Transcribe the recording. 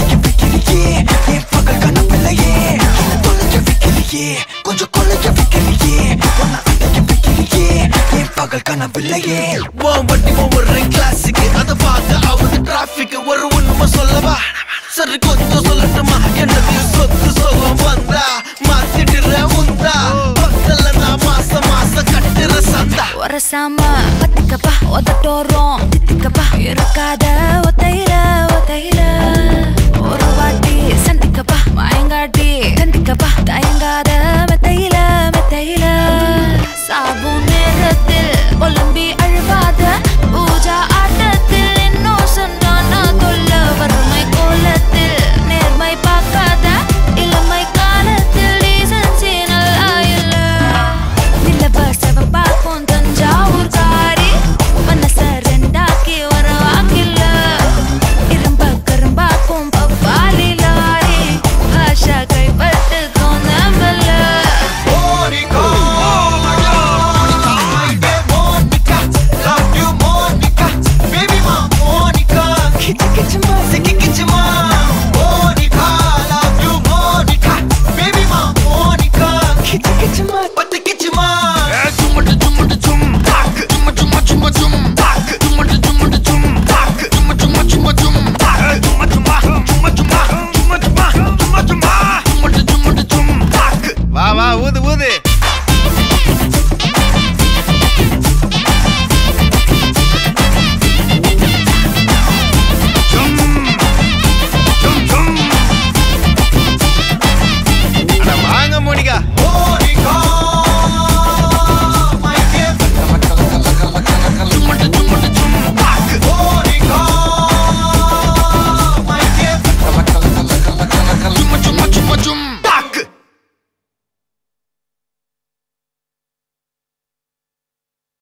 அடக்கி வைக்கிறியே என் பகல் கனப்பில்லையே என்ன தொலைக்க வைக்கிறியே கொஞ்சம் கொலைக்க வைக்கிறியே உன்னை அடக்கி வைக்கிறியே என் பகல் கனவில்லையே உன் வண்டி ஒவ்வொரு கிளாஸுக்கு அதை பார்க்க ஆகுது டிராபிக் ஒரு உண்மை சொல்லவா சரி கொஞ்சம் சொல்லட்டுமா என்னது சொத்து சுகம் வந்தா மாத்திடுற உந்தா பக்கத்துல நான் மாசம் மாசம் கட்டுற சந்தா ஒரசாம பத்துக்கப்பா உதட்டோரம் தித்துக்கப்பா இருக்காத ஒத்தையில ஒத்தையில ஒரு வாட்டி